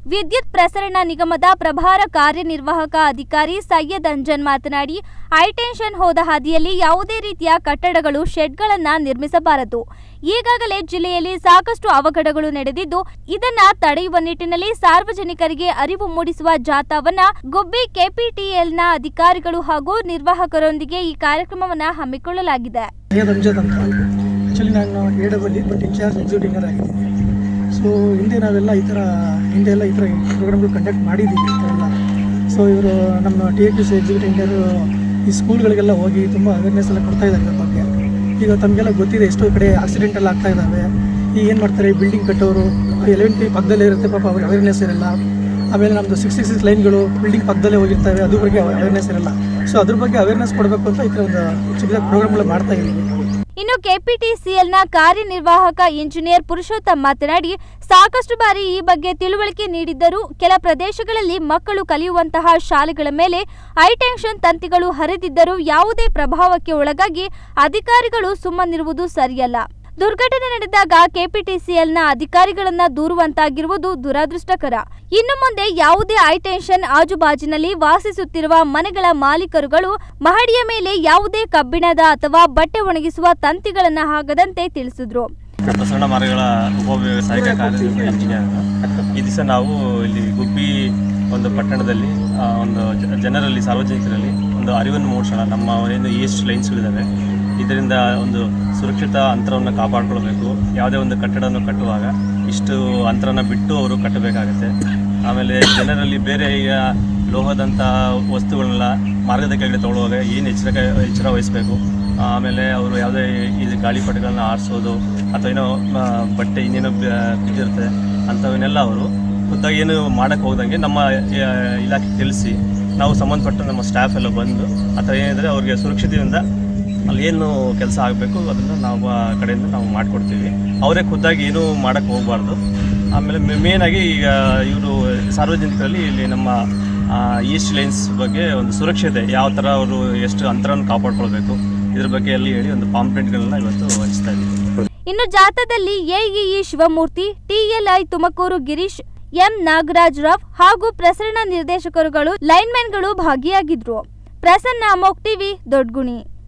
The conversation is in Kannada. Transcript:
ವಿದ್ಯುತ್ ಪ್ರಸರಣ ನಿಗಮದ ಪ್ರಭಾರ ಕಾರ್ಯನಿರ್ವಾಹಕ ಅಧಿಕಾರಿ ಸೈಯದ್ ಅಂಜನ್ ಮಾತನಾಡಿ ಹೈಟೆನ್ಷನ್ ಹೋದ ಹಾದಿಯಲ್ಲಿ ಯಾವುದೇ ರೀತಿಯ ಕಟ್ಟಡಗಳು ಶೆಡ್ಗಳನ್ನು ನಿರ್ಮಿಸಬಾರದು ಈಗಾಗಲೇ ಜಿಲ್ಲೆಯಲ್ಲಿ ಸಾಕಷ್ಟು ಅವಘಡಗಳು ನಡೆದಿದ್ದು ಇದನ್ನ ತಡೆಯುವ ನಿಟ್ಟಿನಲ್ಲಿ ಸಾರ್ವಜನಿಕರಿಗೆ ಅರಿವು ಮೂಡಿಸುವ ಜಾಥಾವನ್ನ ಗುಬ್ಬಿ ಕೆಪಿಟಿಎಲ್ನ ಅಧಿಕಾರಿಗಳು ಹಾಗೂ ನಿರ್ವಾಹಕರೊಂದಿಗೆ ಈ ಕಾರ್ಯಕ್ರಮವನ್ನ ಹಮ್ಮಿಕೊಳ್ಳಲಾಗಿದೆ ಸೈಯದ್ ಅಮ್ಜದ್ ಅಂತ ಆ್ಯಕ್ಚುಲಿ ನಾನು A double but in charge executive ಆಗಿದ್ದೀನಿ ಸೊ ಹಿಂದೆ ನಾವೆಲ್ಲ ಈ ಥರ ಹಿಂದೆ ಎಲ್ಲ ಈ ಥರ ಪ್ರೋಗ್ರಾಮ್ಗಳು ಕಂಡಕ್ಟ್ ಮಾಡಿದ್ದೀವಿ ಈ ಥರ ಎಲ್ಲ ಸೊ ಇವರು ನಮ್ಮ T A Q C executive engineer ಈ ಸ್ಕೂಲ್ಗಳಿಗೆಲ್ಲ ಹೋಗಿ ತುಂಬ ಅವೇರ್ನೆಸ್ ಎಲ್ಲ ಕೊಡ್ತಾ ಇದ್ದಾರೆ ಇದ್ರ ಬಗ್ಗೆ ಈಗ ತಮಗೆಲ್ಲ ಗೊತ್ತಿದೆ ಎಷ್ಟೋ ಕಡೆ ಆಕ್ಸಿಡೆಂಟ್ ಎಲ್ಲ ಆಗ್ತಾ ಇದ್ದಾವೆ ಈಗ ಏನು ಮಾಡ್ತಾರೆ ಬಿಲ್ಡಿಂಗ್ ಕಟ್ಟೋರು ಎಲೆವೆನ್ ಪಿ ಪಕ್ಕದಲ್ಲೇ ಇರುತ್ತೆ ಪಾಪ ಅವ್ರಿಗೆ ಅವೇರ್ನೆಸ್ ಇರಲ್ಲ ಆಮೇಲೆ ನಮ್ಮದು ಸಿಕ್ಸ್ ಸಿಕ್ಸ್ ಸಿಕ್ಸ್ ಲೈನ್ಗಳು ಬಿಲ್ಡಿಂಗ್ ಪಕ್ಕದಲ್ಲೇ ಹೋಗಿರ್ತವೆ ಅದ್ರ ಬಗ್ಗೆ ಅವೇರ್ನೆಸ್ ಇರಲ್ಲ ಸೊ ಅದ್ರ ಬಗ್ಗೆ ಅವೇರ್ನೆಸ್ ಕೊಡಬೇಕು ಅಂತ ಈ ಥರ ಒಂದು ಚಿಕ್ಕ ಪ್ರೋಗ್ರಾಮ್ಗಳು ಮಾಡ್ತಾ ಇದ್ದೀವಿ ಇನ್ನು ಕೆಪಿಟಿಸಿಎಲ್ನ ಕಾರ್ಯನಿರ್ವಾಹಕ ಇಂಜಿನಿಯರ್ ಪುರುಷೋತ್ತಮ್ ಮಾತನಾಡಿ ಸಾಕಷ್ಟು ಬಾರಿ ಈ ಬಗ್ಗೆ ತಿಳುವಳಿಕೆ ನೀಡಿದ್ದರೂ ಕೆಲ ಪ್ರದೇಶಗಳಲ್ಲಿ ಮಕ್ಕಳು ಕಲಿಯುವಂತಹ ಶಾಲೆಗಳ ಮೇಲೆ ಹೈಟೆನ್ಷನ್ ತಂತಿಗಳು ಹರಿದಿದ್ದರೂ ಯಾವುದೇ ಪ್ರಭಾವಕ್ಕೆ ಒಳಗಾಗಿ ಅಧಿಕಾರಿಗಳು ಸುಮ್ಮನಿರುವುದು ಸರಿಯಲ್ಲ ದುರ್ಘಟನೆ ನಡೆದಾಗ ಕೆಪಿಟಿಸಿಎಲ್ನ ಅಧಿಕಾರಿಗಳನ್ನ ದೂರುವಂತಾಗಿರುವುದು ದುರದೃಷ್ಟಕರ ಇನ್ನು ಮುಂದೆ ಯಾವುದೇ ಹೈಟೆನ್ಷನ್ ಆಜುಬಾಜಿನಲ್ಲಿ ವಾಸಿಸುತ್ತಿರುವ ಮನೆಗಳ ಮಾಲೀಕರುಗಳು ಮಹಡಿಯ ಮೇಲೆ ಯಾವುದೇ ಕಬ್ಬಿಣದ ಅಥವಾ ಬಟ್ಟೆ ಒಣಗಿಸುವ ತಂತಿಗಳನ್ನ ಹಾಕದಂತೆ ತಿಳಿಸಿದ್ರು ಪ್ರಸರಣ ಮಾರ್ಗಗಳ ಉಪವ್ಯವಸಾಯಿಕ ಕಾರ್ಯನಿರ್ವಹಣಾ ಇಂಜಿನಿಯರ್ ಈ ದಿವಸ ನಾವು ಇಲ್ಲಿ ಗುಬ್ಬಿ ಒಂದು ಪಟ್ಟಣದಲ್ಲಿ ಆ, ಒಂದು ಜ- ಜನರಲ್ಲಿ ಸಾರ್ವಜನಿಕರಲ್ಲಿ ಒಂದು ಅರಿವನ್ನು ಮೂಡಿಸೋಣ ನಮ್ಮ ಏನು ಎಷ್ಟು ಲೈನ್ಸ್ಗಳಿದ್ದಾವೆ ಇದರಿಂದ ಒಂದು ಸುರಕ್ಷಿತ ಅಂತರವನ್ನು ಕಾಪಾಡ್ಕೊಳ್ಬೇಕು ಯಾವುದೇ ಒಂದು ಕಟ್ಟಡವನ್ನು ಕಟ್ಟುವಾಗ ಇಷ್ಟು ಅಂತರನ ಬಿಟ್ಟು ಅವರು ಕಟ್ಟಬೇಕಾಗತ್ತೆ ಆಮೇಲೆ ಜನರಲ್ಲಿ ಬೇರೆ ಈಗ ಲೋಹದಂಥ ವಸ್ತುಗಳನ್ನೆಲ್ಲ ಮಾರ್ಗದ ಕೆಳಗಡೆ ತೊಗೊಳ್ಳುವಾಗ ಏನು ಎಚ್ಚರ ಎಚ್ಚರ ವಹಿಸಬೇಕು ಆಮೇಲೆ ಅವರು ಯಾವುದೇ ಇದು ಗಾಳಿಪಟಗಳನ್ನ ಆರಿಸೋದು ಅಥವಾ ಏನೋ ಆ, ಬಟ್ಟೆ ಇನ್ನೇನೋ ಬ- ಬಿದ್ದಿರುತ್ತೆ ಅಂಥವನ್ನೆಲ್ಲ ಅವರು ಖುದ್ದಾಗಿ ಏನು ಮಾಡೋಕ್ಕೆ ಹೋಗ್ದಂಗೆ ನಮ್ಮ ಆ, ಇಲಾಖೆ ತಿಳಿಸಿ ನಾವು ಸಂಬಂಧಪಟ್ಟ ನಮ್ಮ ಸ್ಟಾಫ್ ಎಲ್ಲ ಬಂದು ಅಥವಾ ಏನಿದ್ರೆ ಅವ್ರಿಗೆ ಸುರಕ್ಷತೆಯಿಂದ ಅಲ್ಲಿ ಏನು ಕೆಲಸ ಆಗಬೇಕು ಅದನ್ನು ನಾವು ಆ ಕಡೆಯಿಂದ ನಾವು ಮಾಡಿಕೊಡ್ತೀವಿ ಅವರೇ ಖುದ್ದಾಗಿ ಏನೂ ಮಾಡೋಕ್ಕೆ ಹೋಗಬಾರ್ದು ಆಮೇಲೆ ಮೇನಾಗಿ ಈಗ ಇವರು ಸಾರ್ವಜನಿಕರಲ್ಲಿ ಇಲ್ಲಿ ನಮ್ಮ ಈಸ್ಟ್ ಲೈನ್ಸ್ ಬಗ್ಗೆ ಒಂದು ಸುರಕ್ಷತೆ ಯಾವ ಥರ ಅವರು ಎಷ್ಟು ಅಂತರವನ್ನು ಕಾಪಾಡ್ಕೊಳ್ಬೇಕು ಇದ್ರ ಬಗ್ಗೆ ಎಲ್ಲ ಹೇಳಿ ಒಂದು ಪಾಂಪ್ಲೆಂಟ್ಗಳನ್ನ ಇವತ್ತು ಹಂಚ್ತಾ ಇದ್ದೀವಿ ಇನ್ನು ಜಾಥಾದಲ್ಲಿ AEE Shivamurthy TLI Tumakuru Girish M Nagaraj Rao ಹಾಗೂ ಪ್ರಸರಣ ನಿರ್ದೇಶಕರುಗಳು ಲೈನ್ಮೆನ್ಗಳು ಭಾಗಿಯಾಗಿದ್ರು ಪ್ರಸನ್ನ ಅಮೋಕ್ ಟಿವಿ ದೊಡ್ಗುಣಿ